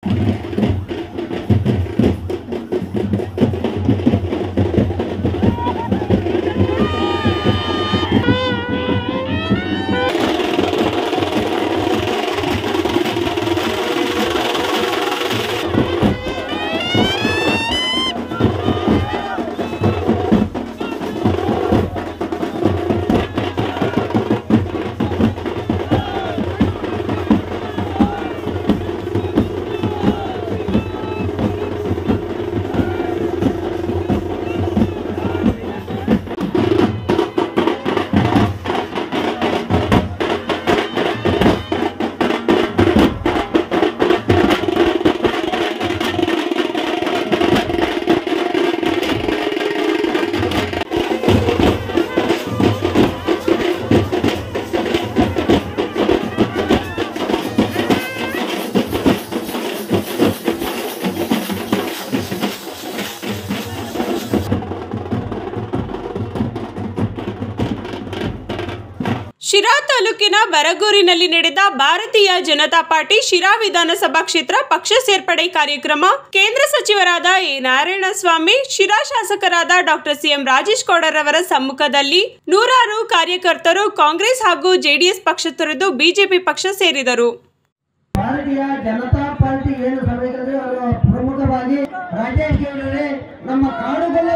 ಶಿರಾ ತಾಲೂಕಿನ ಬರಗೂರಿನಲ್ಲಿ ನಡೆದ ಭಾರತೀಯ ಜನತಾ ಪಾರ್ಟಿ ಶಿರಾ ವಿಧಾನಸಭಾ ಕ್ಷೇತ್ರ ಪಕ್ಷ ಸೇರ್ಪಡೆ ಕಾರ್ಯಕ್ರಮ ಕೇಂದ್ರ ಸಚಿವರಾದ ಎ ನಾರಾಯಣಸ್ವಾಮಿ ಶಿರಾ ಶಾಸಕರಾದ ಡಾಕ್ಟರ್ ಸಿಎಂ ರಾಜೇಶ್ ಗೌಡರವರ ಸಮ್ಮುಖದಲ್ಲಿ ನೂರಾರು ಕಾರ್ಯಕರ್ತರು ಕಾಂಗ್ರೆಸ್ ಹಾಗೂ ಜೆಡಿಎಸ್ ಪಕ್ಷ ತೊರೆದು ಬಿಜೆಪಿ ಪಕ್ಷ ಸೇರಿದರು ಭಾರತೀಯ ಜನತಾ ಪಾರ್ಟಿ ಏನು ಸಭೆಗಳಲ್ಲಿ ಅವರು ಪ್ರಮುಖವಾಗಿ ರಾಜೇಶ್ ಗೌಡರೇ ನಮ್ಮ ಕಾಡುಗೊಲ್ಲ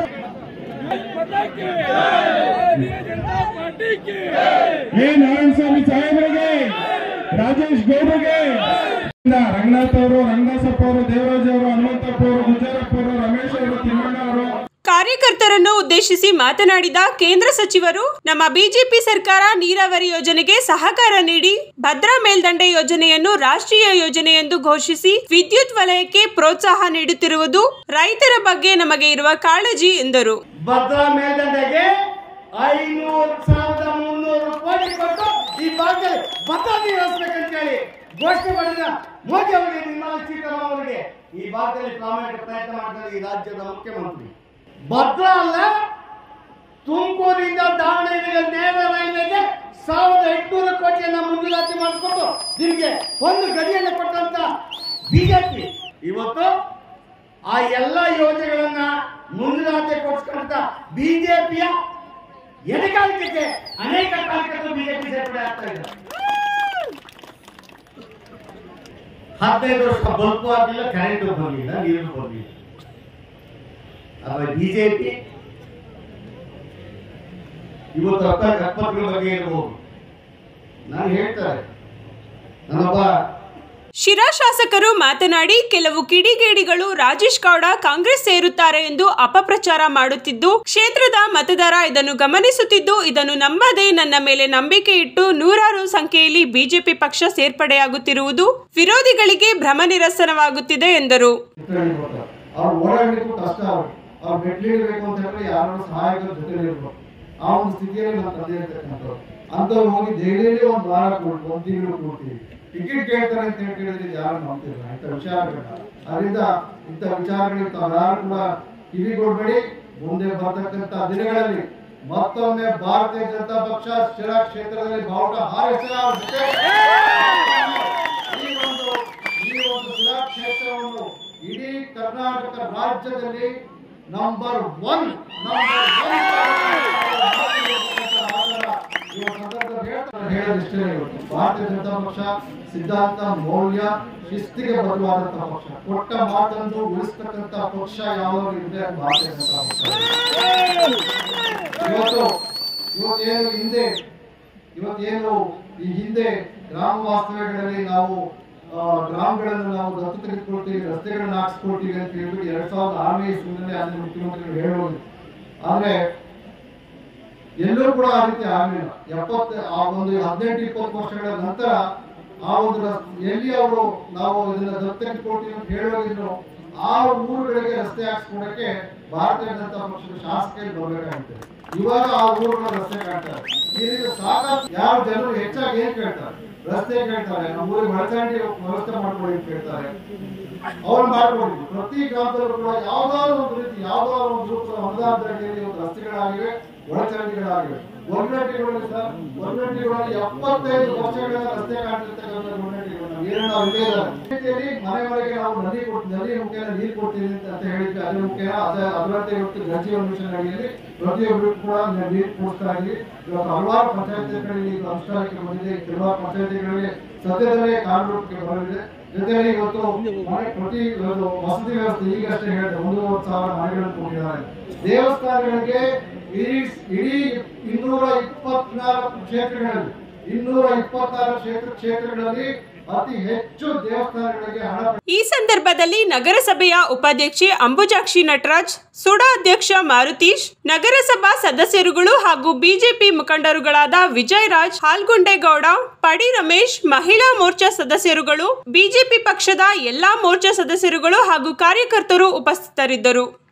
ಎ ನಾರಾಯಣ ಸ್ವಾಮಿ ಸಾಹೇಬರಿಗೆ ರಾಜೇಶ್ ಗೌಡ್ರಿಗೆ ರಂಗನಾಥ್ ಅವರು ರಂಗನಾಥಪ್ಪ ಅವರು ದೇವರಾಜ್ ಅವರು ಹನುಮಂತಪ್ಪ ಅವರು ಗುಜ್ಜಾರಪ್ಪ ಅವರು ರಮೇಶ್ ಅವರು ತಿಮ್ಮಣ್ಣ ಅವರು ಕಾರ್ಯಕರ್ತರನ್ನು ಉದ್ದೇಶಿಸಿ ಮಾತನಾಡಿದ ಕೇಂದ್ರ ಸಚಿವರು ನಮ್ಮ ಬಿಜೆಪಿ ಸರ್ಕಾರ ನೀರಾವರಿ ಯೋಜನೆಗೆ ಸಹಕಾರ ನೀಡಿ ಭದ್ರಾ ಮೇಲ್ದಂಡೆ ಯೋಜನೆಯನ್ನು ರಾಷ್ಟ್ರೀಯ ಯೋಜನೆ ಎಂದು ಘೋಷಿಸಿ ವಿದ್ಯುತ್ ವಲಯಕ್ಕೆ ಪ್ರೋತ್ಸಾಹ ನೀಡುತ್ತಿರುವುದು ರೈತರ ಬಗ್ಗೆ ನಮಗೆ ಇರುವ ಕಾಳಜಿ ಎಂದರು ಭದ್ರಾ ಮೇಲ್ದಂಡೆಗೆ ಐನೂರು ಸಾವಿರದ ಮುನ್ನೂರು ಕೋಟಿ ಕೊಟ್ಟು ಈ ಭಾಗದಲ್ಲಿ ಭದ್ರಾ ನೀರು ಹರಿಸ್ಬೇಕಂತ ಹೇಳಿ ಘೋಷಣೆ ಮಾಡಿದ ಮೋದಿ ಅವರಿಗೆ ನಿರ್ಮಲಾ ಸೀತಾರಾಮನ್ ಅವರಿಗೆ ಈ ಭಾಗದಲ್ಲಿ ಪ್ರಾಮಾಣಿಕ ಪ್ರಯತ್ನ ಮಾಡ್ತಾರೆ ಈ ರಾಜ್ಯದ ಮುಖ್ಯಮಂತ್ರಿ ಭದ್ರಾ ಅಲ್ಲ ತುಮಕೂರಿಂದ ದಾವಣಗೆರೆ ನೇರ ರೈಲ್ವೆಗೆ ಸಾವಿರದ ಎಂಟುನೂರು ಕೋಟಿಯನ್ನ ಮಂಜೂರಾತಿ ಮಾಡಿಸ್ಕೊಂಡು ನಿಮಗೆ ಒಂದು ಗಡಿಯನ್ನು ಕೊಟ್ಟಂತ ಬಿಜೆಪಿ ಇವತ್ತು ಆ ಎಲ್ಲ ಯೋಜನೆಗಳನ್ನ ಮುಂದಿನ ಕೊಡಿಸ್ಕೊಂಡ ಬಿಜೆಪಿಯ ಎಡಗಾಲಿಕೆ ಅನೇಕ ಕಾರ್ಯಕರ್ತರು ಬಿಜೆಪಿ ಸೇರ್ಪಡೆ ಆಗ್ತಾ ಇದ್ದಾರೆ ಹದಿನೈದು ವರ್ಷ ಬಲ್ಬು ಆಗಲಿಲ್ಲ ಕರೆಂಟ್ ಬರಲಿಲ್ಲ ನೀರು ಬರಲಿಲ್ಲ ಆದ್ರೆ ಬಿಜೆಪಿ ಇವತ್ತು ಅರ್ಥ ಕಪ್ಪತ್ಗಳ ಬಗ್ಗೆ ಇರಬಹುದು ನಾನು ಹೇಳ್ತಾರೆ ನಾನೊಬ್ಬ ಶಿರಾ ಶಾಸಕರು ಮಾತನಾಡಿ ಕೆಲವು ಕಿಡಿಗೇಡಿಗಳು ರಾಜೇಶ್ ಗೌಡ ಕಾಂಗ್ರೆಸ್ ಸೇರುತ್ತಾರೆ ಎಂದು ಅಪಪ್ರಚಾರ ಮಾಡುತ್ತಿದ್ದು ಕ್ಷೇತ್ರದ ಮತದಾರ ಇದನ್ನು ಗಮನಿಸುತ್ತಿದ್ದು ಇದನ್ನು ನಂಬದೆ ನನ್ನ ಮೇಲೆ ನಂಬಿಕೆ ಇಟ್ಟು ನೂರಾರು ಸಂಖ್ಯೆಯಲ್ಲಿ ಬಿಜೆಪಿ ಪಕ್ಷ ಸೇರ್ಪಡೆಯಾಗುತ್ತಿರುವುದು ವಿರೋಧಿಗಳಿಗೆ ಭ್ರಮ ನಿರಸನವಾಗುತ್ತಿದೆ ಎಂದರು ಚಿತ್ರಗಳಿಗೆ ಬರ್ತಾರೆ ಅವ್ರು ಓಡಾಡ್ಲಿಕ್ಕೂ ಕಷ್ಟ ಅವ್ರಿಗೆ ಅವ್ರು ಮೆಟ್ಲಿಡ್ಬೇಕು ಅಂತ ಹೇಳಿದ್ರೆ ಯಾರು ಸಹಾಯಕರ ಜೊತೆ ಇರ್ಬೇಕು ಆ ಒಂದು ಸ್ಥಿತಿಯಲ್ಲಿ ನಮ್ಮ ತಂದೆ ಇರ್ತಕ್ಕಂಥವ್ರು ಅಂಥವ್ರು ಹೋಗಿ ಜೈಲಲ್ಲಿ ಒಂದು ವಾರ ಕೊಟ್ಟು ಒಂದು ತಿಂಗಳು ಕೊಡ್ತೀವಿ ಟಿಕೆಟ್ ಕೇಳ್ತಾರೆ ಅಂತ ಹೇಳಿ ಕೇಳಿದ್ರೆ ಯಾರು ನಂಬ್ತಿಲ್ಲ ಇಂಥ ವಿಚಾರಗಳನ್ನ ಅದರಿಂದ ಇಂಥ ವಿಚಾರಗಳಿಗೆ ತಾವ್ಯಾರು ಕೂಡ ಕಿವಿ ಕೊಡ್ಬೇಡಿ ಮುಂದೆ ಬರ್ತಕ್ಕಂಥ ದಿನಗಳಲ್ಲಿ ಮತ್ತೊಮ್ಮೆ ಭಾರತೀಯ ಜನತಾ ಪಕ್ಷ ಶಿರಾ ಕ್ಷೇತ್ರದಲ್ಲಿ ಬಾವುಟ ಹಾರಿಸಿದ ಅವ್ರ ಜೊತೆ ಈ ಒಂದು ಈ ಒಂದು ಶಿರಾ ಕ್ಷೇತ್ರವನ್ನು ಇಡೀ ಕರ್ನಾಟಕ ರಾಜ್ಯದಲ್ಲಿ ನಂಬರ್ ಒನ್ ಹೇಳೋದಿಷ್ಟೇ ಇವತ್ತು ಭಾರತೀಯ ಜನತಾ ಪಕ್ಷ ಸಿದ್ಧಾಂತ ಮೌಲ್ಯ ಶಿಸ್ತಿಗೆ ಬದಲಾದಂತಹ ಪಕ್ಷ ಕೊಟ್ಟ ಮಾತನ್ನು ಉಳಿಸ್ತಕ್ಕಂತ ಪಕ್ಷ ಯಾವಾಗ ಇದೆ ಅದು ಭಾರತೀಯ ಜನತಾ ಪಕ್ಷ ಇವತ್ತು ಇವತ್ತೇನು ಹಿಂದೆ ಇವತ್ತೇನು ಈ ಹಿಂದೆ ಗ್ರಾಮ ವಾಸ್ತವ್ಯಗಳಲ್ಲಿ ನಾವು ಆ, ಗ್ರಾಮಗಳನ್ನು ನಾವು ದತ್ತು ತೆಗೆದುಕೊಳ್ತೀವಿ ರಸ್ತೆಗಳನ್ನ ಹಾಕ್ಸ್ಕೊಳ್ತೀವಿ ಅಂತ ಹೇಳ್ಬಿಟ್ಟು ಎರಡ್ ಸಾವಿರದ ಆರನೇ ಇಸ್ವಿನಲ್ಲಿ ಅಲ್ಲಿ ಮುಖ್ಯಮಂತ್ರಿಗಳು ಹೇಳೋದು ಆದ್ರೆ ಎಲ್ಲೂ ಕೂಡ ಆ ರೀತಿ ಆಗಲಿಲ್ಲ ಎಪ್ಪತ್ತು ಆ ಒಂದು ಹದಿನೆಂಟು ಇಪ್ಪತ್ತು ವರ್ಷಗಳ ನಂತರ ಆ ಒಂದು ರಸ್- ಎಲ್ಲಿ ಅವರು ನಾವು ಇದನ್ನ ದತ್ತು ತೆಗೆದುಕೊಳ್ತೀವಿ ಅಂತ ಹೇಳೋದಿದ್ರು ಆ ಊರುಗಳಿಗೆ ರಸ್ತೆ ಹಾಕ್ಸ್ಕೊಳಕ್ಕೆ ಭಾರತೀಯ ಜನತಾ ಪಕ್ಷದ ಶಾಸಕರು ಬರಬೇಕಾಗುತ್ತೆ ಇವಾಗ ಆ ಊರುಗಳ ರಸ್ತೆ ಕಾಣ್ತಾರೆ ಈ ರೀತಿ ಸಾಕಷ್ಟು ಯಾವ ಜನರು ಹೆಚ್ಚಾಗಿ ಏನ್ ಕೇಳ್ತಾರೆ ರಸ್ತೆ ಕೇಳ್ತಾರೆ ನಮ್ಮ ಊರಿಗೆ ಒಳಚರಂಡಿ ವ್ಯವಸ್ಥೆ ಮಾಡ್ಕೊಳ್ಳಿ ಅಂತ ಕೇಳ್ತಾರೆ ಅವ್ರು ಮಾಡ್ಕೊಂಡಿದ್ವಿ ಪ್ರತಿ ಗ್ರಾಮದಲ್ಲೂ ಕೂಡ ಯಾವ್ದಾದ್ರು ಒಂದು ರೀತಿ ಯಾವ್ದಾದ್ರು ಒಂದು ರೂಪದ ಅನುದಾನದ ಅಡಿಯಲ್ಲಿ ಒಂದು ರಸ್ತೆಗಳಾಗಿವೆ ಒಳಚರಂಡಿಗಳಾಗಿವೆ ಒಗ್ಗಟ್ಟಿಗಳು ಸರ್ ಒಗ್ಗಟ್ಟಿಗಳಲ್ಲಿ ಎಪ್ಪತ್ತೈದು ವರ್ಷಗಳ ರಸ್ತೆ ಕಾಣ್ತಿರ್ತಕ್ಕಂಥ ಒಗ್ಗಟ್ಟಿಗಳು ನಾವು ಏನು ನಾವು ಇಲ್ಲೇ ಇದ್ದಾರೆ. ರೀತಿಯಲ್ಲಿ ಮನೆ ಮನೆಗೆ ನಾವು ನದಿ ಕೊಟ್ಟು ನದಿ ಮುಖೇನ ನೀರು ಕೊಡ್ತೀವಿ ಅಂತ ಅಂತ ಹೇಳಿದ್ವಿ ಅದ್ರ ಮುಖೇನ ಅದ ಅದರಂತೆ ಇವತ್ತು ಜಲಜೀವನ್ ಮಿಷನ್ ಅಡಿಯಲ್ಲಿ ಪ್ರತಿಯೊಬ್ಬರು ಕೂಡ ನಾವು ನೀರು ಕೊಡ್ತಾ ಇದ್ವಿ ಇವತ್ತು ಹಲವಾರು ಪಂಚಾಯತಿಗಳಲ್ಲಿ ಇದು ಅನುಷ್ಠಾನಕ್ಕೆ ಬಂದಿದೆ ಕೆಲವಾರು ಪಂಚಾಯತಿಗಳಿಗೆ ಸದ್ಯದಲ್ಲೇ ಕಾನೂನಿಗೆ ಬರಲಿದೆ ಜೊತೆಯಲ್ಲಿ ಇವತ್ತು ಮನೆ ಪ್ರತಿ ಇವತ್ತು ವಸತಿ ವ್ಯವಸ್ಥೆ ಈಗಷ್ಟೇ ಹೇಳಿದೆ ಒಂದೂವರೆ ಸಾವಿರ ಮನೆಗಳನ್ನು ಕೊಟ್ಟಿದ್ದಾರೆ ದೇವಸ್ಥಾನಗಳಿಗೆ ಇಡೀ ಇಡೀ ಇನ್ನೂರ ಇಪ್ಪತ್ನಾಲ್ಕು ಕ್ಷೇತ್ರಗಳಲ್ಲಿ ಇನ್ನೂರ ಇಪ್ಪತ್ತಾರು ಕ್ಷೇತ್ರ ಕ್ಷೇತ್ರಗಳಲ್ಲಿ ಅತಿ ಹೆಚ್ಚು ದೇವಸ್ಥಾನಗಳಿಗೆ ಹಣ ಈ ಸಂದರ್ಭದಲ್ಲಿ ನಗರಸಭೆಯ ಉಪಾಧ್ಯಕ್ಷೆ ಅಂಬುಜಾಕ್ಷಿ ನಟರಾಜ್ ಸುಡಾ ಅಧ್ಯಕ್ಷ ಮಾರುತೀಶ್ ನಗರಸಭಾ ಸದಸ್ಯರುಗಳು ಹಾಗೂ ಬಿಜೆಪಿ ಮುಖಂಡರುಗಳಾದ ವಿಜಯ್ ರಾಜ್ ಹಾಲ್ಗುಂಡೇಗೌಡ ಪಡಿ ರಮೇಶ್ ಮಹಿಳಾ ಮೋರ್ಚಾ ಸದಸ್ಯರುಗಳು ಬಿಜೆಪಿ ಪಕ್ಷದ ಎಲ್ಲಾ ಮೋರ್ಚಾ ಸದಸ್ಯರುಗಳು ಹಾಗೂ ಕಾರ್ಯಕರ್ತರು ಉಪಸ್ಥಿತರಿದ್ದರು